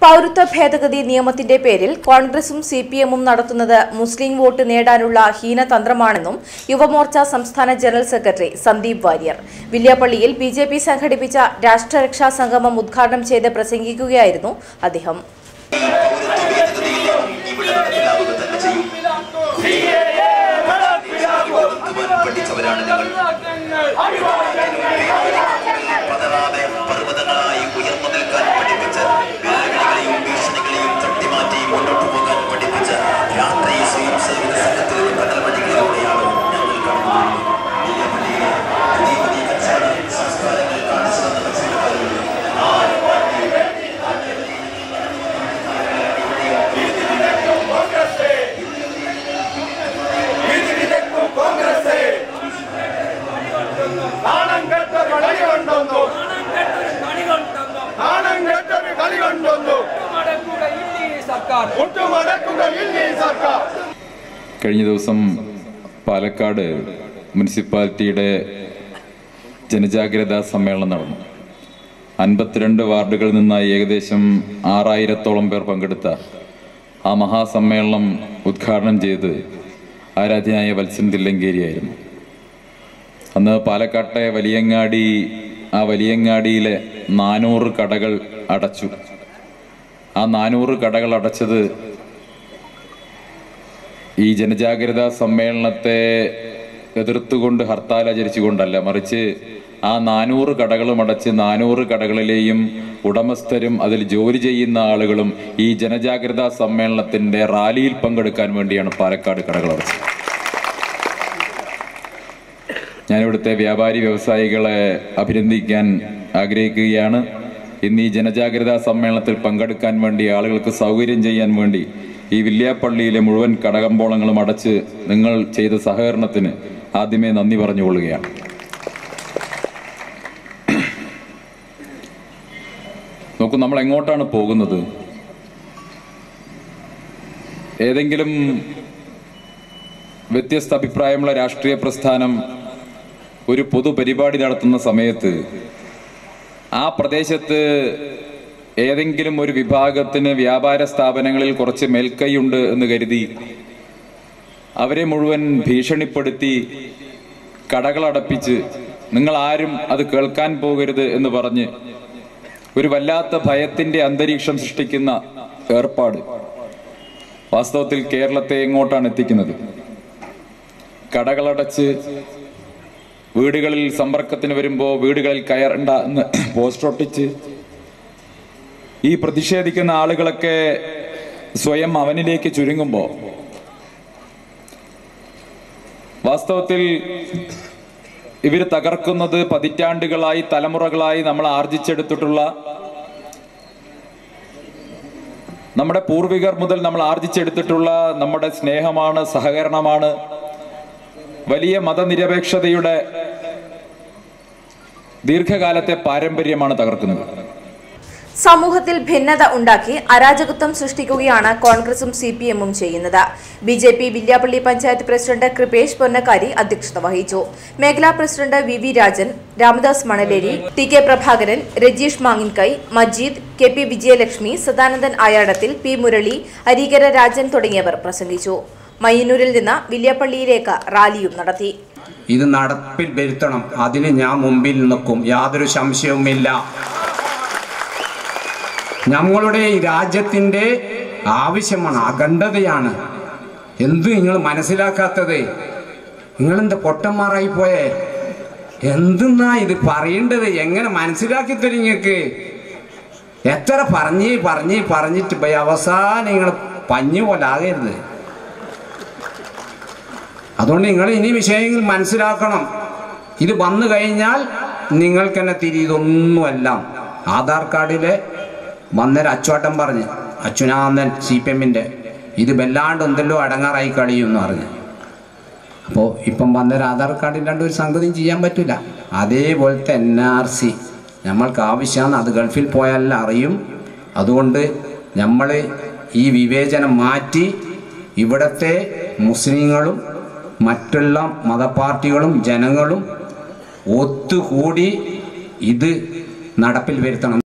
പൌരത്വ ഭേദഗതി നിയമത്തിന്റെ പേരിൽ കോൺഗ്രസും സി പി എമ്മും നടത്തുന്നത് മുസ്ലിം വോട്ട് നേടാനുള്ള ഹീനതന്ത്രമാണെന്നും യുവമോർച്ച സംസ്ഥാന ജനറൽ സെക്രട്ടറി സന്ദീപ് വാര്യർ വില്യാപ്പള്ളിയിൽ ബി ജെ പി സംഘടിപ്പിച്ച രാഷ്ട്രരക്ഷാ സംഗമം ഉദ്ഘാടനം ചെയ്ത് പ്രസംഗിക്കുകയായിരുന്നു അദ്ദേഹം പഠിച്ചവരാണ് ഞങ്ങൾ പതറാതെ പർവ്വതങ്ങളായി ഉയർന്നു നിൽക്കാൻ പഠിപ്പിച്ച് വെല്ലുവിളികളെയും ഭീഷണികളെയും തട്ടിമാറ്റി മുന്നോട്ട് പോകാൻ പഠിപ്പിച്ച രാത്രി സ്വയം സേവന സംഘത്തിൽ കടൽ വഴികളിലൂടെയാണ് ഞങ്ങൾ കടന്നത് വില്യപ്പള്ളിയിലെ ദീപതി കച്ചവട സംസ്കാരങ്ങൾ കാണിച്ചു തന്ന കച്ചവടക്കാരുണ്ട് ആ നാണം കെട്ടൊരു കളി കൊണ്ടൊന്നു നാണം കെട്ടൊരു കളി കൊണ്ടൊന്നു മുട്ടുമടക്കുകയില്ല ഈ സർക്കാർ കഴിഞ്ഞ ദിവസം പാലക്കാട് മുനിസിപ്പാലിറ്റിയുടെ ജനജാഗ്രതാ സമ്മേളനം നടന്നു അൻപത്തിരണ്ട് വാർഡുകളിൽ നിന്നായി ഏകദേശം ആറായിരത്തോളം പേർ പങ്കെടുത്ത ആ മഹാസമ്മേളനം ഉദ്ഘാടനം ചെയ്ത് ആരാധ്യനായ വത്സൻ തില്ലങ്കേരിയായിരുന്നു അന്ന് പാലക്കാട്ടെ വലിയങ്ങാടി ആ വലിയങ്ങാടിയിലെ നാനൂറ് കടകൾ അടച്ചു ആ നാനൂറ് കടകൾ അടച്ചത് ഈ ജനജാഗ്രതാ സമ്മേളനത്തെ എതിർത്തുകൊണ്ട് ഹർത്താൽ ആചരിച്ചുകൊണ്ടല്ല മറിച്ച് ആ നാനൂറ് കടകളും അടച്ച് നാനൂറ് കടകളിലെയും ഉടമസ്ഥരും അതിൽ ജോലി ചെയ്യുന്ന ആളുകളും ഈ ജനജാഗ്രതാ സമ്മേളനത്തിന്റെ റാലിയിൽ പങ്കെടുക്കാൻ വേണ്ടിയാണ് പാലക്കാട് കടകൾ അടച്ചത് ഞാൻ ഇവിടുത്തെ വ്യാപാരി വ്യവസായികളെ അഭിനന്ദിക്കാൻ ആഗ്രഹിക്കുകയാണ് ഇന്ന് ഈ ജനജാഗ്രതാ സമ്മേളനത്തിൽ പങ്കെടുക്കാൻ വേണ്ടി ആളുകൾക്ക് സൗകര്യം ചെയ്യാൻ വേണ്ടി ഈ വില്യാപ്പള്ളിയിലെ മുഴുവൻ കടകമ്പോളങ്ങളും അടച്ച് നിങ്ങൾ ചെയ്ത സഹകരണത്തിന് ആദ്യമേ നന്ദി പറഞ്ഞുകൊള്ളുകയാണ് നോക്കൂ നമ്മൾ എങ്ങോട്ടാണ് പോകുന്നത് ഏതെങ്കിലും വ്യത്യസ്ത അഭിപ്രായമുള്ള രാഷ്ട്രീയ പ്രസ്ഥാനം ഒരു പൊതുപരിപാടി നടത്തുന്ന സമയത്ത് ആ പ്രദേശത്ത് ഏതെങ്കിലും ഒരു വിഭാഗത്തിന് വ്യാപാര സ്ഥാപനങ്ങളിൽ കുറച്ച് മേൽക്കൈയുണ്ട് എന്ന് കരുതി അവരെ മുഴുവൻ ഭീഷണിപ്പെടുത്തി കടകളടപ്പിച്ച് നിങ്ങൾ ആരും അത് കേൾക്കാൻ പോകരുത് എന്ന് പറഞ്ഞ് ഒരു വല്ലാത്ത ഭയത്തിന്റെ അന്തരീക്ഷം സൃഷ്ടിക്കുന്ന ഏർപ്പാട് വാസ്തവത്തിൽ കേരളത്തെ എങ്ങോട്ടാണ് എത്തിക്കുന്നത് കടകളടച്ച് വീടുകളിൽ സമ്പർക്കത്തിന് വരുമ്പോൾ വീടുകളിൽ കയറണ്ട എന്ന് പോസ്റ്റർ ഒട്ടിച്ച് ഈ പ്രതിഷേധിക്കുന്ന ആളുകളൊക്കെ സ്വയം അവനിലേക്ക് ചുരുങ്ങുമ്പോൾ വാസ്തവത്തിൽ ഇവർ തകർക്കുന്നത് പതിറ്റാണ്ടുകളായി തലമുറകളായി നമ്മൾ ആർജിച്ചെടുത്തിട്ടുള്ള നമ്മുടെ പൂർവികർ മുതൽ നമ്മൾ ആർജിച്ചെടുത്തിട്ടുള്ള നമ്മുടെ സ്നേഹമാണ് സഹകരണമാണ് വലിയ മതനിരപേക്ഷതയുടെ ദീർഘകാലത്തെ പാരമ്പര്യമാണ് തകർക്കുന്നത് സമൂഹത്തിൽ ഭിന്നത ഉണ്ടാക്കി അരാജകത്വം സൃഷ്ടിക്കുകയാണ് കോൺഗ്രസും സി പി എമ്മും ചെയ്യുന്നത് B J P Villiappally panchayat president Kripesh Ponnakkari അധ്യക്ഷത വഹിച്ചു മേഖലാ president V V Rajan Ramadas Manaleri T K Prabhakaran Rajeesh Manginkai Majeed K P Vijayalakshmi Sadanandan Ayadathil P Murali Areekara Rajan തുടങ്ങിയവർ പ്രസംഗിച്ചു മയ്യന്നൂരിൽ നിന്ന് വില്യാപ്പള്ളിയിലേക്ക് റാലിയും നടത്തി ഇത് നടപ്പിൽ വരുത്തണം അതിന് ഞാൻ മുമ്പിൽ നിൽക്കും യാതൊരു സംശയവുമില്ല നമ്മളുടെ ഈ രാജ്യത്തിൻ്റെ ആവശ്യമാണ് അഖണ്ഡതയാണ് എന്ത് നിങ്ങൾ മനസ്സിലാക്കാത്തത് നിങ്ങളെന്താ പൊട്ടന്മാരായി പോയേ എന്തെന്നാ ഇത് പറയേണ്ടത് എങ്ങനെ മനസ്സിലാക്കി തരും നിങ്ങൾക്ക് എത്ര പറഞ്ഞ് പറഞ്ഞ് പറഞ്ഞിട്ട് പോയി അവസാനം നിങ്ങൾ പഞ്ഞു പോലെ ആകരുത് അതുകൊണ്ട് നിങ്ങൾ ഇനി വിഷയങ്ങൾ മനസ്സിലാക്കണം ഇത് വന്നു കഴിഞ്ഞാൽ നിങ്ങൾക്ക് തന്നെ തിരി ഇതൊന്നുമല്ല ആധാർ കാർഡിലെ വന്നൊരു അച്ചുവാട്ടം പറഞ്ഞ് അച്യുനാഥൻ സി പി എമ്മിൻ്റെ ഇത് വല്ലാണ്ട് എന്തെല്ലോ അടങ്ങാറായി കളിയും എന്ന് പറഞ്ഞ് അപ്പോൾ ഇപ്പം വന്നൊരു ആധാർ കാർഡില്ലാണ്ട് ഒരു സംഗതിയും ചെയ്യാൻ പറ്റില്ല അതേപോലത്തെ എൻ ആർ സി നമ്മൾക്ക് ആവശ്യമാണ് അത് ഗൾഫിൽ പോയാലും അറിയും അതുകൊണ്ട് നമ്മൾ ഈ വിവേചനം മാറ്റി ഇവിടുത്തെ മുസ്ലിങ്ങളും മറ്റുള്ള മതപാർട്ടികളും ജനങ്ങളും ഒത്തുകൂടി ഇത് നടപ്പിൽ വരുത്തണം